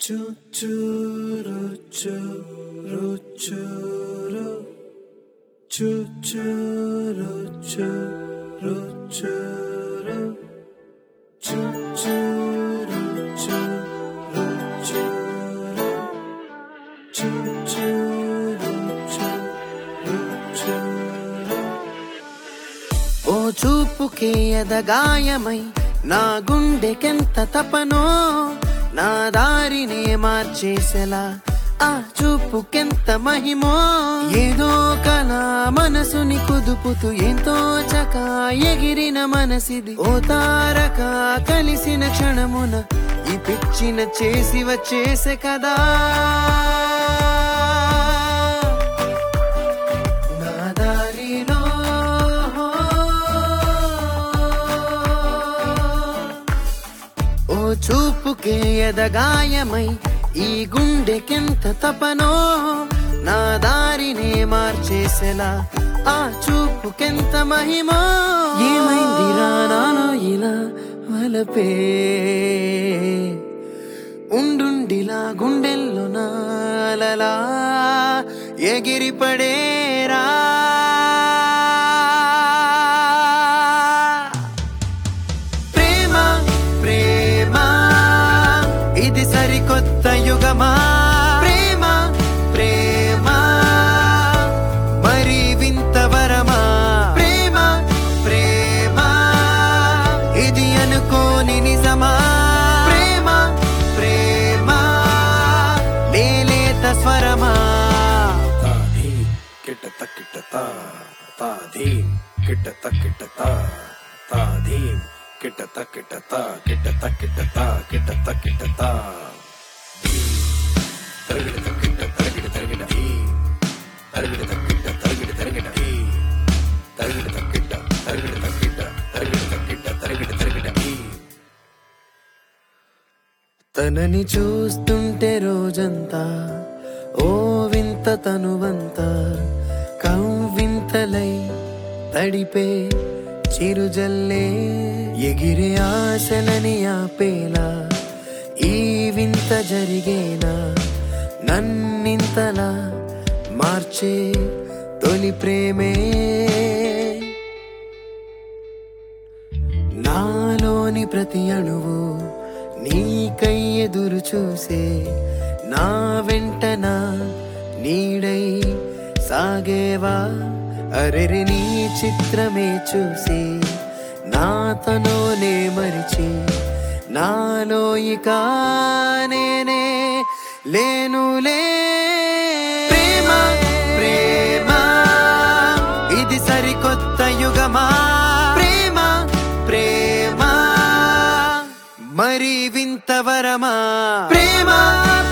చూ చూరు చూరు చూరు చూ చూరు చూరు చూరు చూ చూరు చూరు చూరు చూ చూరు చూరు చూరు ఓ చూపుకే ఎదగాయమై నా గుండెకెంత తపనో నా దారినే మార్చేసెలా ఆ చూపుకెంత మహిమో ఏదో కళ మనసుని కుదుపుతూ ఎంతో చక ఎగిరిన మనసిది ఓ తారక కలిసిన క్షణమున ఈ పిచ్చిన చేసి వచ్చేసే కదా నా దారిలో ఓ చూపుకే ఎదగాయమై ఈ గుండెకెంత తపనో నా దారినే మార్చేసెలా ఆ చూపుకెంత మహిమో ఏమైంది రానాలో ఇలా వలపే ఉండుండిలా గుండెల్లో నాలలా ఎగిరి పడేరా ప్రేమ ప్రేమ ఇది సరికొత్త యుగమా ప్రేమ ప్రేమ మరి వింత వరమా ప్రేమ ప్రేమ ఇది అనుకోని నిజమా ప్రేమ ప్రేమ లేలేత స్వరమా తాధీ కిటత కిటత తాధీం కిటత కిటత తాధీం కిటత కిటత కిటత కిటత కిటత కిటత తరగిడ కిట తరగిడ తరగిడ తరగిడ కిట తరగిడ తరగిడ తరగిడ కిట తరగిడ కిట తరగిడ కిట తరగిడ తరగిడ తనని చూస్తుంటే రోజంతా ఓ వింత తనువంతా కవ్వింతలై తడిపే చిరుజల్లే ఎగిరే ఆశలని ఆపేలా ఈ వింత జరిగేనా నన్నింతలా మార్చే తొలి ప్రేమే నాలోని ప్రతి అణువు నీకై ఎదురు చూసే నా వెంట నా నీడై సాగేవా అరెరి నీ చిత్రమే చూసి నాతనోనే మరిచి నాలో ఇక నేనే లేనులే ప్రేమ ప్రేమ ఇది సరికొత్త యుగమా ప్రేమ ప్రేమ మరి వింత వరమా ప్రేమ